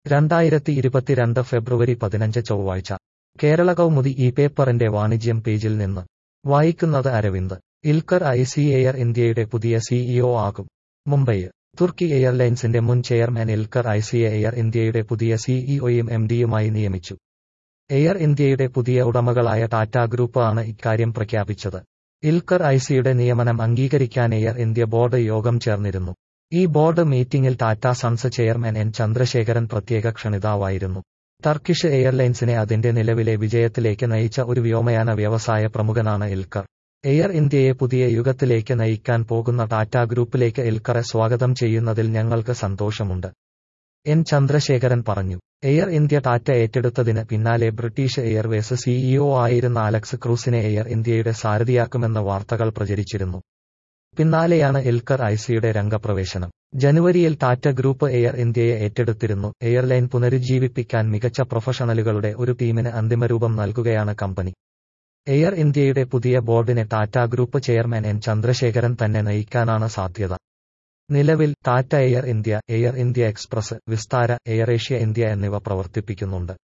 രണ്ടായിരത്തി ഇരുപത്തിരണ്ട് ഫെബ്രുവരി പതിനഞ്ച് ചൊവ്വാഴ്ച കേരള കൗമുദി ഈ പേപ്പറിന്റെ വാണിജ്യം പേജിൽ നിന്ന് വായിക്കുന്നത് Aravind Ilker I C air ഇന്ത്യയുടെ പുതിയ സിഇഒ ആകും മുംബൈ തുർക്കി എയർലൈൻസിന്റെ മുൻ ചെയർമാൻ ഇൽക്കർ ഐസിയ എയർ ഇന്ത്യയുടെ പുതിയ സിഇഒയും എം ഡിയുമായി നിയമിച്ചു എയർ ഇന്ത്യയുടെ പുതിയ ഉടമകളായ ടാറ്റ ഗ്രൂപ്പ് ആണ് ഇക്കാര്യം പ്രഖ്യാപിച്ചത് ഇൽക്കർ ഐസിയുടെ നിയമനം അംഗീകരിക്കാൻ എയർ ഇന്ത്യ ബോർഡ് യോഗം ചേർന്നിരുന്നു ഈ ബോർഡ് മീറ്റിംഗിൽ Tata Sons chairman N Chandrasekaran പ്രത്യേക ക്ഷണിതാവായിരുന്നു ടർക്കിഷ് എയർലൈൻസിനെ അതിന്റെ നിലവിലെ വിജയത്തിലേക്ക് നയിച്ച ഒരു വ്യോമയാന വ്യവസായ പ്രമുഖനാണ് ഇൽക്കർ എയർ ഇന്ത്യയെ പുതിയ യുഗത്തിലേക്ക് നയിക്കാൻ പോകുന്ന ടാറ്റ ഗ്രൂപ്പിലേക്ക് ഇൽക്കറെ സ്വാഗതം ചെയ്യുന്നതിൽ ഞങ്ങൾക്ക് സന്തോഷമുണ്ട് എൻ ചന്ദ്രശേഖരൻ പറഞ്ഞു എയർ ഇന്ത്യ ടാറ്റ ഏറ്റെടുത്തതിന് പിന്നാലെ ബ്രിട്ടീഷ് എയർവേസ് സിഇഒ ആയിരുന്ന അലക്സ് ക്രൂസിനെ എയർ ഇന്ത്യയുടെ സാരഥിയാക്കുമെന്ന വാർത്തകൾ പ്രചരിച്ചിരുന്നു പിന്നാലെയാണ് ഇൽക്കർ ഐസിയുടെ രംഗപ്രവേശനം ജനുവരിയിൽ ടാറ്റ ഗ്രൂപ്പ് എയർ ഇന്ത്യയെ ഏറ്റെടുത്തിരുന്നു എയർലൈൻ പുനരുജ്ജീവിപ്പിക്കാൻ മികച്ച പ്രൊഫഷണലുകളുടെ ഒരു ടീമിന് അന്തിമരൂപം നൽകുകയാണ് കമ്പനി എയർ ഇന്ത്യയുടെ പുതിയ ബോർഡിനെ Tata group chairman N Chandrasekaran തന്നെ നയിക്കാനാണ് സാധ്യത നിലവിൽ Tata air India air India express Vistara air Asia India എന്നിവ പ്രവർത്തിപ്പിക്കുന്നുണ്ട്